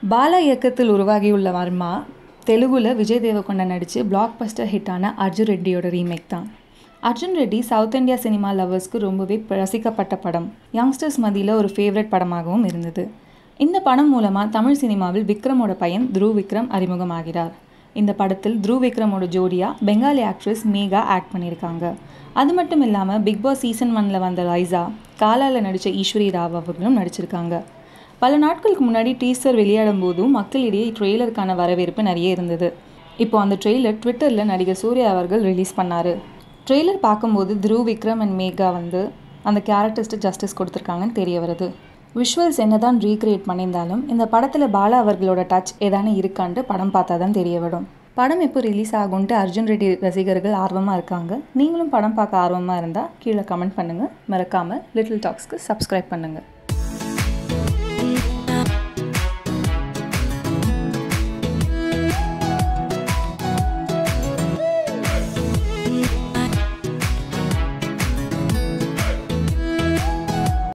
பாலா இயக்கத்தில் உருவாகியுள்ள வர்மா தெலுங்குல விஜய் தேவகொண்டா நடித்து பிளாக் பஸ்டர் ஹிட்டான அர்ஜுன் ரெட்டியோட ரீமேக் தான் Arjun Reddy south India cinema லவர்ஸ்க்கு ரொம்பவே ரசிக்கப்பட்ட படம் யங்ஸ்டர்ஸ் மத்தியில் ஒரு ஃபேவரட் படமாகவும் இருந்தது இந்த படம் மூலமாக தமிழ் சினிமாவில் விக்ரமோட பையன் த்ருவ் விக்ரம் அறிமுகமாகிறார் இந்த படத்தில் த்ருவ் விக்ரமோட ஜோடியா பெங்காலி ஆக்ட்ரஸ் மேகா ஆக்ட் பண்ணியிருக்காங்க அது மட்டும் இல்லாமல் பிக் பாஸ் சீசன் ஒனில் வந்த ரைசா காலாவில் நடித்த ஈஸ்வரி ராவ் அவர்களும் நடிச்சிருக்காங்க பல நாட்களுக்கு முன்னாடி டீசர் வெளியாடும் போதும் மக்களிடையே ட்ரெய்லருக்கான வரவேற்பு நிறைய இருந்தது இப்போ அந்த ட்ரெய்லர் ட்விட்டரில் நடிகர் சூர்யா அவர்கள் ரிலீஸ் பண்ணார் ட்ரெய்லர் பார்க்கும்போது த்ருவ் விக்ரம் அண்ட் மேகா வந்து அந்த கேரக்டர்ஸ்ட்டு ஜஸ்டிஸ் கொடுத்துருக்காங்கன்னு தெரிய வருது விஷுவல்ஸ் என்ன தான் ரீக்ரியேட் பண்ணியிருந்தாலும் இந்த படத்தில் பாலா அவர்களோட டச் ஏதானே இருக்கான்ட்டு படம் பார்த்தா தான் தெரிய வரும் படம் எப்போ ரிலீஸ் ஆகும்ட்டு அர்ஜுன் ரெட்டி ரசிகர்கள் ஆர்வமாக இருக்காங்க நீங்களும் படம் பார்க்க ஆர்வமாக இருந்தால் கீழே கமெண்ட் பண்ணுங்கள் மறக்காமல் லிட்டில் டாக்ஸ்க்கு சப்ஸ்கிரைப் பண்ணுங்கள்